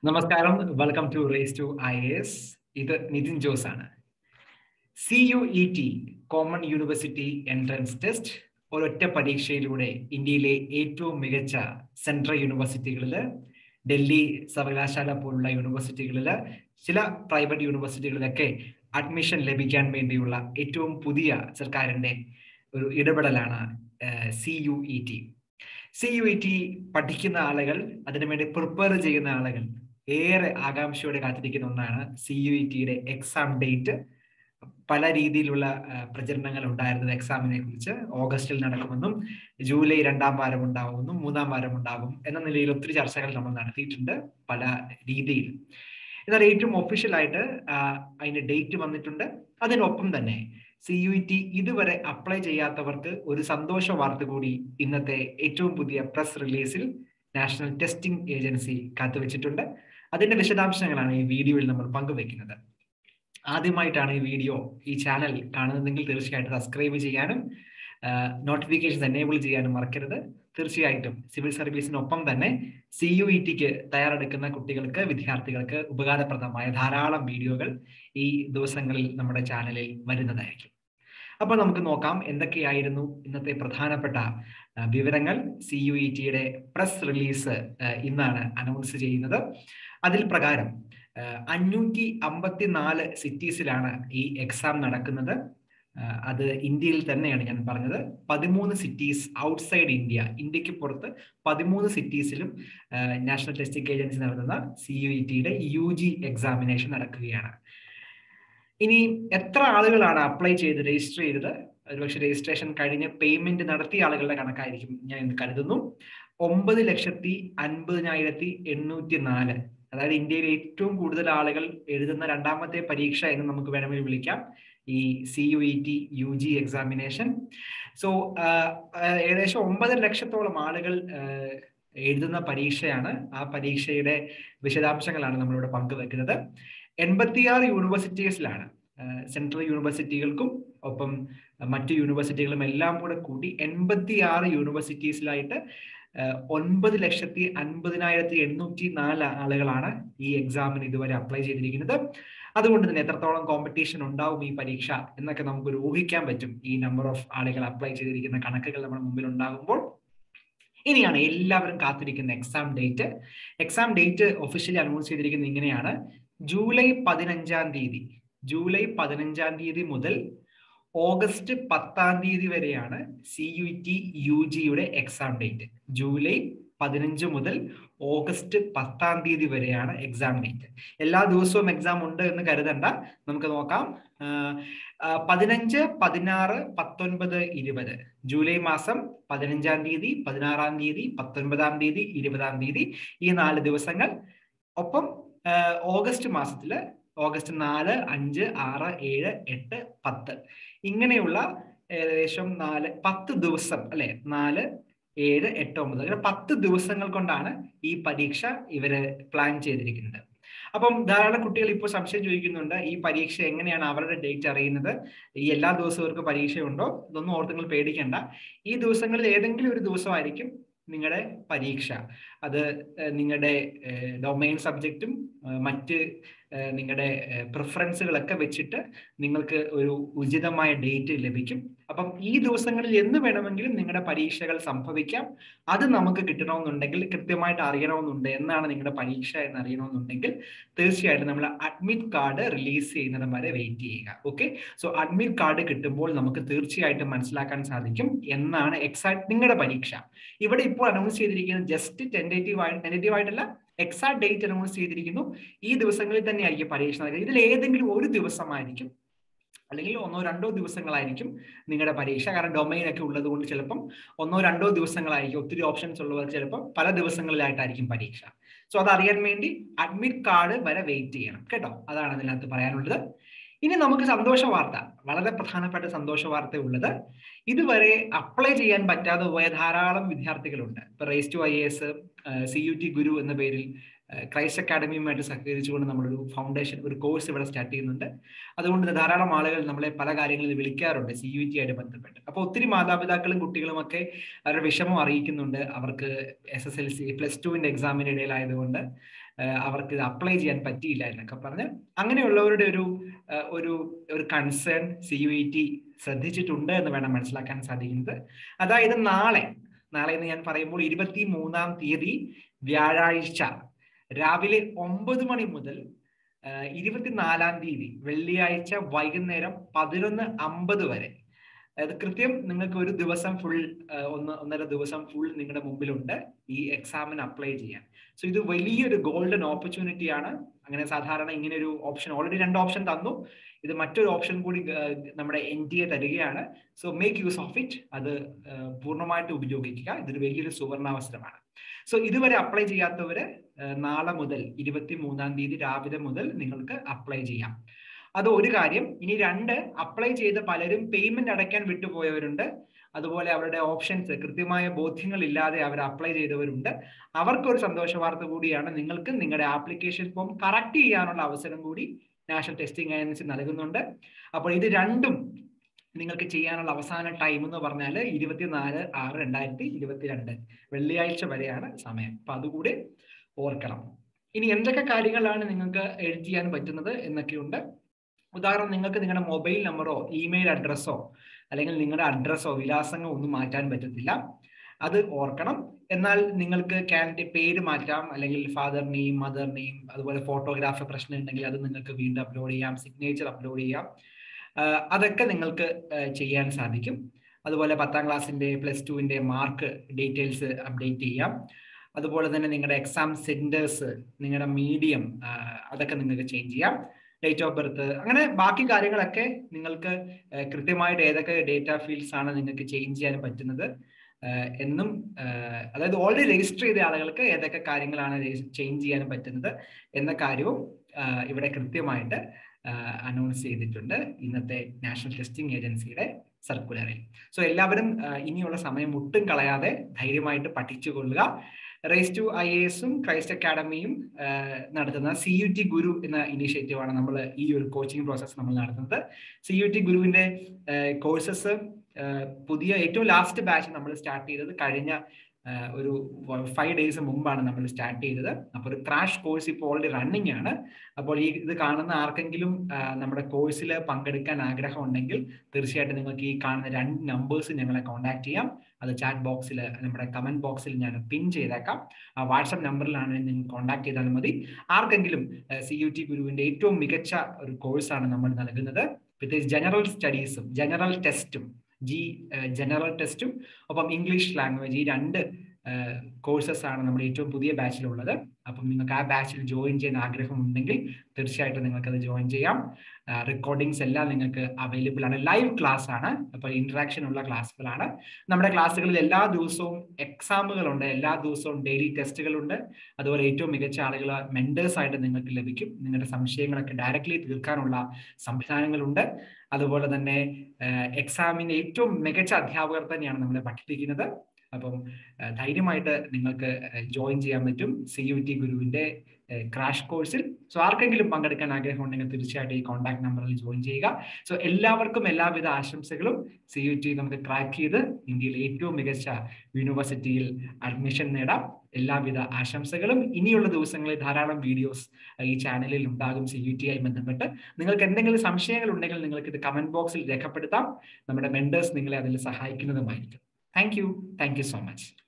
നമസ്കാരം welcome to race to I S ഇത് നിതിൻ ജോസ് ആണ് C U E T common university entrance test ഒരൊറ്റ പരീക്ഷയിലൂടെ ഇന്ത്യയിലെ ഏറ്റവും മികച്ച സെൻട്രൽ യൂണിവേഴ്സിറ്റികളിൽ ഡൽഹി സർവകലാശാല പോലുള്ള യൂണിവേഴ്സിറ്റികളിൽ ചില പ്രൈവറ്റ് യൂണിവേഴ്സിറ്റികളിലൊക്കെ അഡ്മിഷൻ ലഭിക്കാൻ വേണ്ടിയുള്ള ഏറ്റവും പുതിയ സർക്കാരിന്റെ ഒരു ഇടപെടലാണ് C U E T C U E T പഠിക്കുന്ന ആളുകൾ അതിനുവേണ്ടി പ്രിപ്പയർ ചെയ്യുന്ന ആളുകൾ ഏറെ ആകാംക്ഷയോടെ കാത്തിരിക്കുന്ന ഒന്നാണ് സി യു ഇ ടിയുടെ എക്സാം ഡേറ്റ് പല രീതിയിലുള്ള പ്രചരണങ്ങൾ ഉണ്ടായിരുന്നത് എക്സാമിനെ കുറിച്ച് ഓഗസ്റ്റിൽ നടക്കുമെന്നും ജൂലൈ രണ്ടാം വാരം ഉണ്ടാകുമെന്നും മൂന്നാം വാരം ഉണ്ടാകും എന്ന നിലയിൽ ഒത്തിരി ചർച്ചകൾ നമ്മൾ നടത്തിയിട്ടുണ്ട് പല രീതിയിൽ എന്നാൽ ഏറ്റവും ഒഫീഷ്യൽ ആയിട്ട് അതിന്റെ ഡേറ്റ് വന്നിട്ടുണ്ട് അതിനൊപ്പം തന്നെ സി യു ടി ഇതുവരെ അപ്ലൈ ചെയ്യാത്തവർക്ക് ഒരു സന്തോഷ വാർത്ത കൂടി ഇന്നത്തെ ഏറ്റവും പുതിയ പ്രസ് റിലീസിൽ നാഷണൽ ടെസ്റ്റിംഗ് ഏജൻസി കാത്തുവച്ചിട്ടുണ്ട് അതിന്റെ വിശദാംശങ്ങളാണ് ഈ വീഡിയോയിൽ നമ്മൾ പങ്കുവെക്കുന്നത് ആദ്യമായിട്ടാണ് ഈ വീഡിയോ ഈ ചാനൽ കാണുന്നതെങ്കിൽ തീർച്ചയായിട്ടും സബ്സ്ക്രൈബ് ചെയ്യാനും നോട്ടിഫിക്കേഷൻസ് എനേബിൾ ചെയ്യാനും മറക്കരുത് തീർച്ചയായിട്ടും സിവിൽ സർവീസിനൊപ്പം തന്നെ സി യു ഇ ടിക്ക് തയ്യാറെടുക്കുന്ന കുട്ടികൾക്ക് വിദ്യാർത്ഥികൾക്ക് ഉപകാരപ്രദമായ ധാരാളം വീഡിയോകൾ ഈ ദിവസങ്ങളിൽ നമ്മുടെ ചാനലിൽ വരുന്നതായിരിക്കും അപ്പോൾ നമുക്ക് നോക്കാം എന്തൊക്കെയായിരുന്നു ഇന്നത്തെ പ്രധാനപ്പെട്ട വിവരങ്ങൾ സി യു ഇ ടിയുടെ പ്രസ് റിലീസ് ഇന്നാണ് അനൗൺസ് ചെയ്യുന്നത് അതിൽ പ്രകാരം അഞ്ഞൂറ്റി അമ്പത്തിനാല് സിറ്റീസിലാണ് ഈ എക്സാം നടക്കുന്നത് അത് ഇന്ത്യയിൽ തന്നെയാണ് ഞാൻ പറഞ്ഞത് പതിമൂന്ന് സിറ്റീസ് ഔട്ട്സൈഡ് ഇന്ത്യ ഇന്ത്യക്ക് പുറത്ത് പതിമൂന്ന് സിറ്റീസിലും നാഷണൽ ടെസ്റ്റിംഗ് ഏജൻസി നടത്തുന്ന സി യു ഇ ടിയുടെ യു ജി എക്സാമിനേഷൻ നടക്കുകയാണ് ഇനി എത്ര ആളുകളാണ് അപ്ലൈ ചെയ്ത് രജിസ്റ്റർ ചെയ്തത് ഒരുപക്ഷെ രജിസ്ട്രേഷൻ കഴിഞ്ഞ് പേയ്മെന്റ് നടത്തിയ ആളുകളുടെ കണക്കായിരിക്കും ഞാൻ ഇന്ന് കരുതുന്നു ഒമ്പത് ലക്ഷത്തി അൻപതിനായിരത്തി എണ്ണൂറ്റി നാല് അതായത് ഇന്ത്യയിൽ ഏറ്റവും കൂടുതൽ ആളുകൾ എഴുതുന്ന രണ്ടാമത്തെ പരീക്ഷ എന്ന് നമുക്ക് വേണമെങ്കിൽ വിളിക്കാം ഈ C U E T U G examination so ഏകദേശം ഒമ്പത് ലക്ഷത്തോളം ആളുകൾ എഴുതുന്ന പരീക്ഷയാണ് ആ പരീക്ഷയുടെ വിശദാംശങ്ങളാണ് നമ്മളിവിടെ പങ്കുവെക്കുന്നത് എൺപത്തിയാറ് യൂണിവേഴ്സിറ്റീസിലാണ് സെൻട്രൽ യൂണിവേഴ്സിറ്റികൾക്കും ഒപ്പം മറ്റു യൂണിവേഴ്സിറ്റികളും എല്ലാം കൂടെ കൂടി എൺപത്തി ആറ് യൂണിവേഴ്സിറ്റീസിലായിട്ട് ഒൻപത് ലക്ഷത്തി അൻപതിനായിരത്തി എണ്ണൂറ്റി നാല് ആളുകളാണ് ഈ എക്സാമിന് ഇതുവരെ അപ്ലൈ ചെയ്തിരിക്കുന്നത് അതുകൊണ്ട് തന്നെ എത്രത്തോളം കോമ്പറ്റീഷൻ ഉണ്ടാവും ഈ പരീക്ഷ എന്നൊക്കെ നമുക്കൊരു ഊഹിക്കാൻ പറ്റും ഈ നമ്പർ ഓഫ് ആളുകൾ അപ്ലൈ ചെയ്തിരിക്കുന്ന കണക്കുകൾ നമ്മുടെ മുമ്പിൽ ഉണ്ടാകുമ്പോൾ ഇനിയാണ് എല്ലാവരും കാത്തിരിക്കുന്ന exam date exam date officially announce ചെയ്തിരിക്കുന്നത് ഇങ്ങനെയാണ് ജൂലൈ പതിനഞ്ചാം തീയതി ജൂലൈ പതിനഞ്ചാം തീയതി മുതൽ ഓഗസ്റ്റ് പത്താം തീയതി വരെയാണ് സി യു ടി യു ജിയുടെ എക്സാം ഡേറ്റ് ജൂലൈ പതിനഞ്ച് മുതൽ ഓഗസ്റ്റ് പത്താം തീയതി വരെയാണ് എക്സാം ഡേറ്റ് എല്ലാ ദിവസവും എക്സാം ഉണ്ട് എന്ന് കരുതണ്ട നമുക്ക് നോക്കാം പതിനഞ്ച് പതിനാറ് പത്തൊൻപത് ഇരുപത് ജൂലൈ മാസം പതിനഞ്ചാം തീയതി പതിനാറാം തീയതി പത്തൊൻപതാം തീയതി ഇരുപതാം തീയതി ഈ നാല് ദിവസങ്ങൾ ഒപ്പം ഓഗസ്റ്റ് മാസത്തില് ഓഗസ്റ്റ് നാല് അഞ്ച് ആറ് ഏഴ് എട്ട് പത്ത് ഇങ്ങനെയുള്ള ഏകദേശം നാല് പത്ത് ദിവസം അല്ലെ നാല് ഏഴ് എട്ട് ഒമ്പത് അങ്ങനെ പത്ത് ദിവസങ്ങൾ കൊണ്ടാണ് ഈ പരീക്ഷ ഇവര് പ്ലാൻ ചെയ്തിരിക്കുന്നത് അപ്പം ധാരാളം കുട്ടികൾ ഇപ്പോൾ സംശയം ചോദിക്കുന്നുണ്ട് ഈ പരീക്ഷ എങ്ങനെയാണ് അവരുടെ ഡേറ്റ് അറിയുന്നത് ഈ എല്ലാ ദിവസവും അവർക്ക് പരീക്ഷയുണ്ടോ ഇതൊന്നും ഓർത്ത് നിങ്ങൾ പേടിക്കേണ്ട ഈ ദിവസങ്ങളിൽ ഏതെങ്കിലും ഒരു ദിവസമായിരിക്കും നിങ്ങളുടെ പരീക്ഷ അത് നിങ്ങളുടെ ഡൊമൈൻ സബ്ജക്റ്റും മറ്റ് നിങ്ങളുടെ പ്രിഫറൻസുകളൊക്കെ വെച്ചിട്ട് നിങ്ങൾക്ക് ഒരു ഉചിതമായ ഡേറ്റ് ലഭിക്കും അപ്പം ഈ ദിവസങ്ങളിൽ എന്ന് വേണമെങ്കിലും നിങ്ങളുടെ പരീക്ഷകൾ സംഭവിക്കാം അത് നമുക്ക് കിട്ടണമെന്നുണ്ടെങ്കിൽ കൃത്യമായിട്ട് അറിയണമെന്നുണ്ട് എന്നാണ് നിങ്ങളുടെ പരീക്ഷ എന്ന് അറിയണമെന്നുണ്ടെങ്കിൽ തീർച്ചയായിട്ടും നമ്മൾ അഡ്മിറ്റ് കാർഡ് റിലീസ് ചെയ്യുന്നത് വരെ വെയിറ്റ് ചെയ്യുക ഓക്കെ സോ അഡ്മിറ്റ് കാർഡ് കിട്ടുമ്പോൾ നമുക്ക് തീർച്ചയായിട്ടും മനസ്സിലാക്കാൻ സാധിക്കും എന്നാണ് എക്സാക്ട് നിങ്ങളുടെ പരീക്ഷ ഇവിടെ ഇപ്പോൾ അനൗൺസ് ചെയ്തിരിക്കുന്നത് ജസ്റ്റ് ടെൻറ്റേറ്റീവ് ആയിട്ട് ടെൻറ്റേറ്റീവ് ആയിട്ടല്ല എക്സാക്ട് ഡേറ്റ് അനൗൺസ് ചെയ്തിരിക്കുന്നു ഈ ദിവസങ്ങളിൽ തന്നെ ആയിരിക്കും പരീക്ഷ നടക്കുന്നത് ഇതിൽ ഏതെങ്കിലും ഒരു ദിവസമായിരിക്കും അല്ലെങ്കിൽ ഒന്നോ രണ്ടോ ദിവസങ്ങളായിരിക്കും നിങ്ങളുടെ പരീക്ഷ കാരണം ഡൊമൈൻ ഒക്കെ ഉള്ളത് കൊണ്ട് ചിലപ്പം ഒന്നോ രണ്ടോ ദിവസങ്ങളായിരിക്കും ഒത്തിരി ഓപ്ഷൻസ് ഉള്ളവർക്ക് ചിലപ്പം പല ദിവസങ്ങളിലായിട്ടായിരിക്കും പരീക്ഷ സോ അത് അറിയാൻ വേണ്ടി അഡ്മിറ്റ് കാർഡ് വരെ വെയിറ്റ് ചെയ്യണം കേട്ടോ അതാണ് അതിനകത്ത് പറയാനുള്ളത് ഇനി നമുക്ക് സന്തോഷ വാർത്ത വളരെ പ്രധാനപ്പെട്ട സന്തോഷ വാർത്ത ഉള്ളത് ഇതുവരെ അപ്ലൈ ചെയ്യാൻ പറ്റാതെ പോയ ധാരാളം വിദ്യാർത്ഥികളുണ്ട് ഇപ്പൊ race to I S C U T Guru എന്ന പേരിൽ ക്രൈസ്റ്റ് അക്കാഡമിയുമായിട്ട് സഹകരിച്ചുകൊണ്ട് നമ്മളൊരു ഫൗണ്ടേഷൻ ഒരു കോഴ്സ് ഇവിടെ സ്റ്റാർട്ട് ചെയ്യുന്നുണ്ട് അതുകൊണ്ട് ധാരാളം ആളുകൾ നമ്മളെ പല കാര്യങ്ങളിൽ വിളിക്കാറുണ്ട് സി യു ടി ആയിട്ട് ബന്ധപ്പെട്ട് അപ്പോൾ ഒത്തിരി മാതാപിതാക്കളും കുട്ടികളും ഒക്കെ അവരുടെ വിഷമം അറിയിക്കുന്നുണ്ട് അവർക്ക് S S L C plus ടുവിന്റെ എക്സാമിന് ഇടയിലായതുകൊണ്ട് അവർക്ക് ഇത് അപ്ലൈ ചെയ്യാൻ പറ്റിയില്ല എന്നൊക്കെ പറഞ്ഞ് അങ്ങനെയുള്ളവരുടെ ഒരു ഒരു ഒരു concern C U E T ശ്രദ്ധിച്ചിട്ടുണ്ട് എന്ന് വേണം മനസ്സിലാക്കാൻ സാധിക്കുന്നത് അതായത് നാളെ നാളെ എന്ന് ഞാൻ പറയുമ്പോൾ ഇരുപത്തി മൂന്നാം തീയതി വ്യാഴാഴ്ച രാവിലെ ഒമ്പത് മണി മുതൽ ഇരുപത്തിനാലാം തീയതി വെള്ളിയാഴ്ച വൈകുന്നേരം പതിനൊന്ന് അമ്പത് വരെ അതായത് കൃത്യം നിങ്ങൾക്ക് ഒരു ദിവസം ഫുൾ ഒന്ന് ഒന്നര ദിവസം ഫുൾ നിങ്ങളുടെ മുമ്പിലുണ്ട് ഈ എക്സാമിന് അപ്ലൈ ചെയ്യാൻ സോ ഇത് വലിയൊരു ഗോൾഡൻ ഓപ്പർച്യൂണിറ്റി ആണ് അങ്ങനെ സാധാരണ ഇങ്ങനെ ഒരു ഓപ്ഷൻ ഓൾറെഡി രണ്ട് ഓപ്ഷൻ തന്നു ഇത് മറ്റൊരു ഓപ്ഷൻ കൂടി നമ്മുടെ എൻ ഡി എ തരികയാണ് so make use of it അത് പൂർണ്ണമായിട്ട് ഉപയോഗിക്കുക ഇതൊരു വലിയൊരു സുവർണാവസരമാണ് സോ ഇതുവരെ അപ്ലൈ ചെയ്യാത്തവര് നാളെ മുതൽ ഇരുപത്തി മൂന്നാം തീയതി രാവിലെ മുതൽ നിങ്ങൾക്ക് അപ്ലൈ ചെയ്യാം അത് ഒരു കാര്യം ഇനി രണ്ട് അപ്ലൈ ചെയ്ത പലരും പേയ്മെന്റ് അടയ്ക്കാൻ വിട്ടുപോയവരുണ്ട് അതുപോലെ അവരുടെ ഓപ്ഷൻസ് കൃത്യമായ ബോധ്യങ്ങൾ ഇല്ലാതെ അവർ അപ്ലൈ ചെയ്തവരുണ്ട് അവർക്കൊരു സന്തോഷ വാർത്ത കൂടിയാണ് നിങ്ങൾക്ക് നിങ്ങളുടെ ആപ്ലിക്കേഷൻ ഫോം കറക്റ്റ് ചെയ്യാനുള്ള അവസരം കൂടി നാഷണൽ ടെസ്റ്റിംഗ് ഏജൻസി നൽകുന്നുണ്ട് അപ്പോൾ ഇത് രണ്ടും നിങ്ങൾക്ക് ചെയ്യാനുള്ള അവസാന ടൈം എന്ന് പറഞ്ഞാൽ ഇരുപത്തിനാല് ആറ് രണ്ടായിരത്തി ഇരുപത്തിരണ്ട് വെള്ളിയാഴ്ച വരെയാണ് സമയം അപ്പൊ അതുകൂടി ഓർക്കണം ഇനി എന്തൊക്കെ കാര്യങ്ങളാണ് നിങ്ങൾക്ക് എഡിറ്റ് ചെയ്യാൻ പറ്റുന്നത് എന്നൊക്കെയുണ്ട് ഉദാഹരണം നിങ്ങൾക്ക് നിങ്ങളുടെ മൊബൈൽ നമ്പറോ ഇമെയിൽ അഡ്രസ്സോ അല്ലെങ്കിൽ നിങ്ങളുടെ അഡ്രസ്സോ വിലാസങ്ങളോ ഒന്നും മാറ്റാൻ പറ്റത്തില്ല അത് ഓർക്കണം എന്നാൽ നിങ്ങൾക്ക് കാൻഡിഡേറ്റ് പേര് മാറ്റാം അല്ലെങ്കിൽ ഫാദർ നെയിം മദർ നെയിം അതുപോലെ ഫോട്ടോഗ്രാഫ് പ്രശ്നം ഉണ്ടെങ്കിൽ അത് നിങ്ങൾക്ക് വീണ്ടും അപ്ലോഡ് ചെയ്യാം സിഗ്നേച്ചർ അപ്ലോഡ് ചെയ്യാം അതൊക്കെ നിങ്ങൾക്ക് ചെയ്യാൻ സാധിക്കും അതുപോലെ പത്താം ക്ലാസ്സിന്റെ പ്ലസ് ടുവിന്റെ മാർക്ക് ഡീറ്റെയിൽസ് അപ്ഡേറ്റ് ചെയ്യാം അതുപോലെ തന്നെ നിങ്ങളുടെ എക്സാം സെന്റേഴ്സ് നിങ്ങളുടെ മീഡിയം അതൊക്കെ നിങ്ങൾക്ക് ചേഞ്ച് ചെയ്യാം ഡേറ്റ് ഓഫ് ബർത്ത് അങ്ങനെ ബാക്കി കാര്യങ്ങളൊക്കെ നിങ്ങൾക്ക് കൃത്യമായിട്ട് ഏതൊക്കെ ഡേറ്റ ഫീൽഡ്സ് ആണ് നിങ്ങൾക്ക് ചേഞ്ച് ചെയ്യാൻ പറ്റുന്നത് എന്നും അതായത് ഓൾറെഡി രജിസ്റ്റർ ചെയ്ത ആളുകൾക്ക് ഏതൊക്കെ കാര്യങ്ങളാണ് ചേഞ്ച് ചെയ്യാൻ പറ്റുന്നത് എന്ന കാര്യവും ഇവിടെ കൃത്യമായിട്ട് അനൗൺസ് ചെയ്തിട്ടുണ്ട് ഇന്നത്തെ നാഷണൽ ടെസ്റ്റിംഗ് ഏജൻസിയുടെ സർക്കുലറിൽ സോ എല്ലാവരും ഇനിയുള്ള സമയം ഒട്ടും കളയാതെ ധൈര്യമായിട്ട് പഠിച്ചുകൊള്ളുക റേസ് ടു ഐ എസും ക്രൈസ്റ്റ് അക്കാഡമിയും നടത്തുന്ന സി യു ടി ഗുരു എന്ന ഇനീഷ്യേറ്റീവ് ആണ് നമ്മൾ ഈ ഒരു കോച്ചിങ് പ്രോസസ്സ് നമ്മൾ നടത്തുന്നത് സി യു ടി ഗുരുവിന്റെ കോഴ്സസ് പുതിയ ഏറ്റവും ലാസ്റ്റ് ബാച്ച് നമ്മൾ സ്റ്റാർട്ട് ചെയ്തത് കഴിഞ്ഞ ഒരു ഫൈവ് ഡേയ്സ് മുമ്പാണ് നമ്മൾ സ്റ്റാർട്ട് ചെയ്തത് അപ്പോൾ ഒരു ക്രാഷ് കോഴ്സ് ഇപ്പോൾ ഓൾറെഡി റണ്ണിങ് ആണ് അപ്പോൾ ഈ ഇത് കാണുന്ന ആർക്കെങ്കിലും നമ്മുടെ കോഴ്സിൽ പങ്കെടുക്കാൻ ആഗ്രഹം ഉണ്ടെങ്കിൽ തീർച്ചയായിട്ടും നിങ്ങൾക്ക് ഈ കാണുന്ന രണ്ട് നമ്പേഴ്സ് ഞങ്ങളെ കോൺടാക്ട് ചെയ്യാം അത് ചാറ്റ് ബോക്സിൽ നമ്മുടെ കമന്റ് ബോക്സിൽ ഞാൻ പിൻ ചെയ്തേക്കാം ആ വാട്സപ്പ് നമ്പറിലാണ് നിങ്ങൾ കോൺടാക്ട് ചെയ്താൽ മതി ആർക്കെങ്കിലും സി യു ടി ഗുരുവിന്റെ ഏറ്റവും മികച്ച ഒരു കോഴ്സാണ് നമ്മൾ നൽകുന്നത് വിത്ത് ജനറൽ സ്റ്റഡീസും ജനറൽ ടെസ്റ്റും ജി ജനറൽ ടെസ്റ്റും ഒപ്പം ഇംഗ്ലീഷ് ലാംഗ്വേജ് ഈ രണ്ട് കോഴ്സസ് ആണ് നമ്മുടെ ഏറ്റവും പുതിയ ബാച്ചിലുള്ളത് അപ്പം നിങ്ങൾക്ക് ആ ബാച്ചിൽ ജോയിൻ ചെയ്യാൻ ആഗ്രഹമുണ്ടെങ്കിൽ തീർച്ചയായിട്ടും നിങ്ങൾക്ക് അത് ജോയിൻ ചെയ്യാം റെക്കോർഡിങ്സ് എല്ലാം നിങ്ങൾക്ക് അവൈലബിൾ ആണ് ലൈവ് ക്ലാസ് ആണ് അപ്പോൾ ഇന്ററാക്ഷൻ ഉള്ള ക്ലാസ്സുകളാണ് നമ്മുടെ ക്ലാസ്സുകളിൽ എല്ലാ ദിവസവും എക്സാമുകളുണ്ട് എല്ലാ ദിവസവും ഡെയിലി ടെസ്റ്റുകളുണ്ട് അതുപോലെ ഏറ്റവും മികച്ച ആളുകൾ മെന്റേഴ്സ് ആയിട്ട് നിങ്ങൾക്ക് ലഭിക്കും നിങ്ങളുടെ സംശയങ്ങളൊക്കെ ഡയറക്റ്റ്ലി തീർക്കാനുള്ള സംവിധാനങ്ങളുണ്ട് അതുപോലെ തന്നെ എക്സാമിന് ഏറ്റവും മികച്ച അധ്യാപകർ തന്നെയാണ് നമ്മളെ പഠിപ്പിക്കുന്നത് അപ്പം ധൈര്യമായിട്ട് നിങ്ങൾക്ക് ജോയിൻ ചെയ്യാൻ പറ്റും സി യു ടി ഗുരുവിന്റെ ക്രാഷ് കോഴ്സിൽ സോ ആർക്കെങ്കിലും പങ്കെടുക്കാൻ ആഗ്രഹം ഉണ്ടെങ്കിൽ തീർച്ചയായിട്ടും ഈ കോൺടാക്ട് നമ്പറിൽ ജോയിൻ ചെയ്യുക സോ എല്ലാവർക്കും എല്ലാവിധ ആശംസകളും സി യു ടി നമുക്ക് ട്രാക്ക് ചെയ്ത് ഇന്ത്യയിലെ ഏറ്റവും മികച്ച യൂണിവേഴ്സിറ്റിയിൽ അഡ്മിഷൻ നേടാം എല്ലാവിധ ആശംസകളും ഇനിയുള്ള ദിവസങ്ങളിൽ ധാരാളം വീഡിയോസ് ഈ ചാനലിൽ ഉണ്ടാകും സി യു ടി ആയി ബന്ധപ്പെട്ട് നിങ്ങൾക്ക് എന്തെങ്കിലും സംശയങ്ങൾ ഉണ്ടെങ്കിൽ നിങ്ങൾക്ക് ഇത് കമന്റ് ബോക്സിൽ രേഖപ്പെടുത്താം നമ്മുടെ മെന്റേഴ്സ് നിങ്ങളെ അതിൽ സഹായിക്കുന്നതുമായിരിക്കും thank you thank you so much